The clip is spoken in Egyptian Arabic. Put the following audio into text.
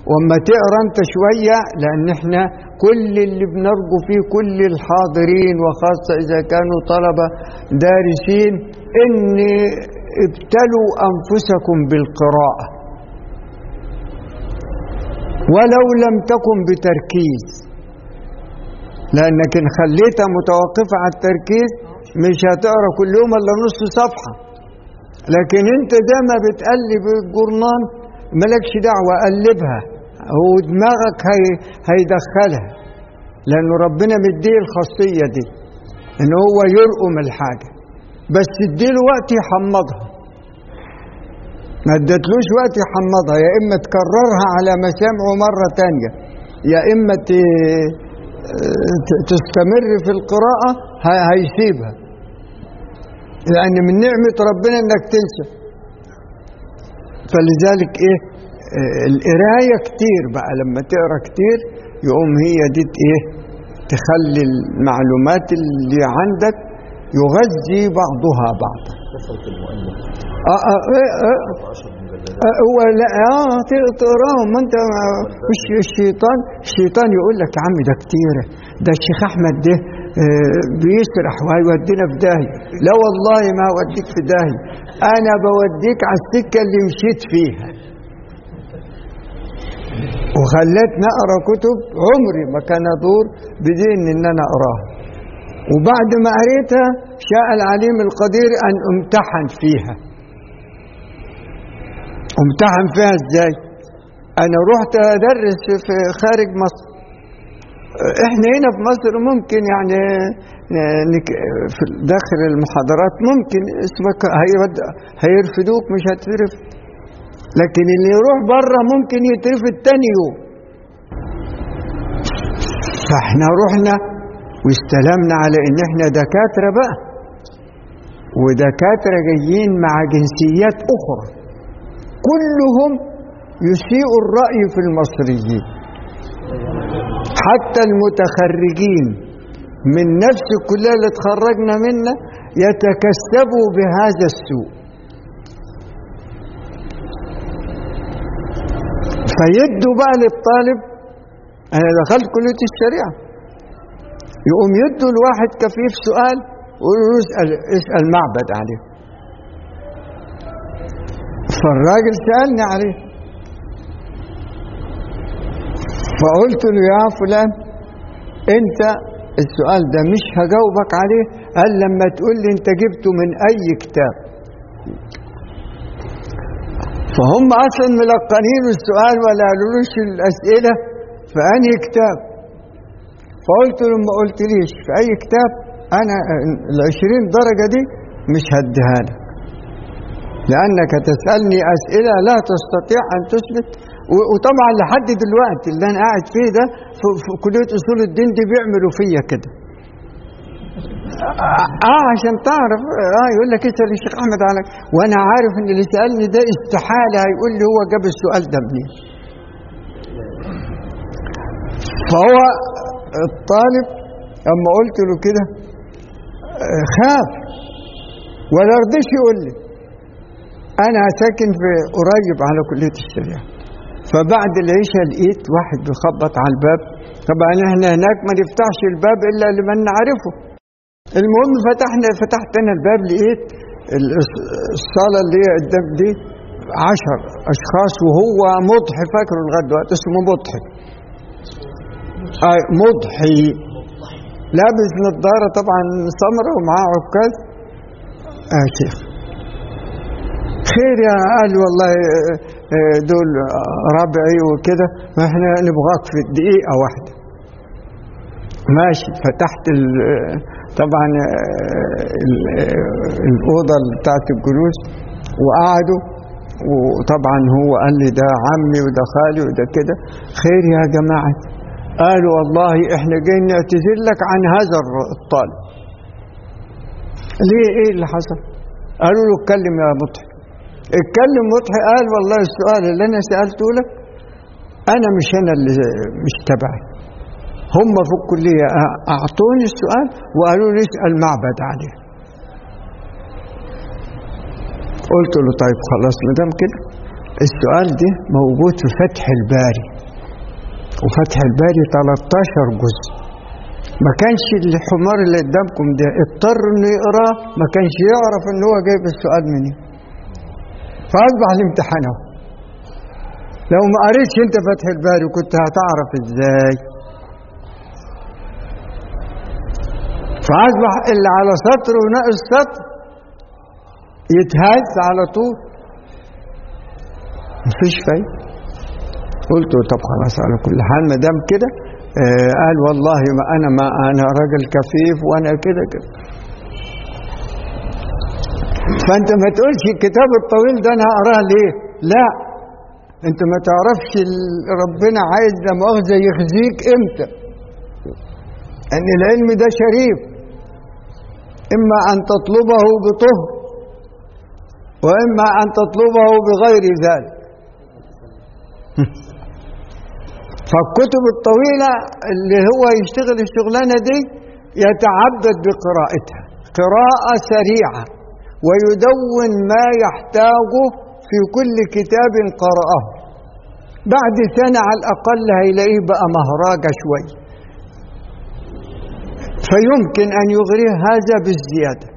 واما تقرا انت شويه لان احنا كل اللي بنرجو فيه كل الحاضرين وخاصه اذا كانوا طلبه دارسين ان ابتلوا انفسكم بالقراءه ولو لم تكن بتركيز لانك ان خليتها متوقفه على التركيز مش هتقرا كل يوم الا نص صفحه لكن انت زي ما بتقلب الجورنال مالكش دعوه قلبها هو دماغك هي هيدخلها لأن ربنا مديه الخاصية دي إن هو يرقم الحاجة بس اديله وقت يحمضها ما ادتلوش وقت يحمضها يا إما تكررها على مسامعه مرة تانية يا إما تستمر في القراءة هيسيبها لأن من نعمة ربنا إنك تنسى فلذلك إيه القرايه كتير بقى لما تقرا كتير يقوم هي دي ايه تخلي المعلومات اللي عندك يغذي بعضها بعضا اه اه اه اه هو لا اه تقراهم ما انت مش الشيطان الشيطان يقول لك يا عم ده كتير ده الشيخ احمد ده اه بيسرح وهيودينا في داهيه لا والله ما هوديك في داهيه انا بوديك على السكه اللي مشيت فيها وخلتني اقرا كتب عمري ما كان ادور بدين ان انا اقراها وبعد ما قريتها شاء العليم القدير ان امتحن فيها امتحن فيها ازاي انا رحت ادرس في خارج مصر احنا هنا في مصر ممكن يعني في داخل المحاضرات ممكن اسمك هيرفدوك مش هترفد لكن اللي يروح بره ممكن يترفد تاني يوم فاحنا رحنا واستلمنا على ان احنا دكاتره بقى ودكاتره جايين مع جنسيات اخرى كلهم يسيئوا الراي في المصريين حتى المتخرجين من نفس الكليه اللي اتخرجنا منها يتكسبوا بهذا السوء فيدوا بقى للطالب انا دخلت كليه الشريعه يقوم يدوا الواحد كفيف سؤال ويقولوا له اسال اسال معبد عليه فالراجل سالني عليه فقلت له يا فلان انت السؤال ده مش هجاوبك عليه قال لما تقول لي انت جبته من اي كتاب فهم اصلا ملقنين السؤال ولا قالولوش الاسئله في انهي كتاب فقلت له ما قلتليش في اي كتاب انا العشرين درجه دي مش هديها لك لانك تسالني اسئله لا تستطيع ان تثبت وطبعا لحد دلوقتي اللي انا قاعد فيه ده في كليه اصول الدين دي بيعملوا فيا كده اه عشان تعرف اه يقول لك اسال الشيخ احمد على وانا عارف ان اللي سالني ده استحاله هيقول لي هو جاب السؤال ده منين فهو الطالب اما قلت له كده خاف ولا رضيش يقول لي انا ساكن في قريب على كليه الشريعه فبعد العشاء لقيت واحد بيخبط على الباب طبعا احنا هناك ما نفتحش الباب الا لمن نعرفه المهم فتحنا فتحت انا الباب لقيت الصاله اللي هي قدام دي عشر اشخاص وهو مضحي فاكره لغايه دلوقتي اسمه مضحي آه مضحي لابس نظاره طبعا سمراء ومعاه عكاز اه شيخ خير يا قال والله دول ربعي وكده احنا نبغاك في دقيقه واحده ماشي فتحت طبعا الأوضة بتاعت الجلوس وقعدوا وطبعا هو قال لي ده عمي وده خالي وده كده خير يا جماعة قالوا والله احنا جايين نعتذر لك عن هذا الطالب ليه ايه اللي حصل قالوا له اتكلم يا مضحي اتكلم مضحي قال والله السؤال اللي انا سألته لك انا مش انا اللي مش تبعي هم في الكلية أعطوني السؤال وقالوا لي اسأل معبد عليه قلت له طيب خلاص ما دام كده السؤال ده موجود في فتح الباري وفتح الباري 13 جزء ما كانش الحمار اللي قدامكم ده اضطر انه يقراه ما كانش يعرف ان هو جايب السؤال منين فاصبح الامتحان اهو لو ما قريتش انت فتح الباري كنت هتعرف ازاي فاصبح اللي على سطر وناقص سطر يتهز على طول مفيش فايده قلت له طب خلاص على كل حال ما دام كده آه قال والله ما انا ما انا راجل كفيف وانا كده كده فانت ما تقولش الكتاب الطويل ده انا هقراه ليه لا انت ما تعرفش ال- ربنا عايز لا مؤاخذه يخزيك امتى ان العلم ده شريف اما ان تطلبه بطهر واما ان تطلبه بغير ذلك فالكتب الطويلة اللي هو يشتغل الشغلانة دي يتعبد بقراءتها قراءة سريعة ويدون ما يحتاجه في كل كتاب قرأه بعد سنة على الأقل هيلاقيه بقى مهراجة شوي فيمكن أن يغريه هذا بالزيادة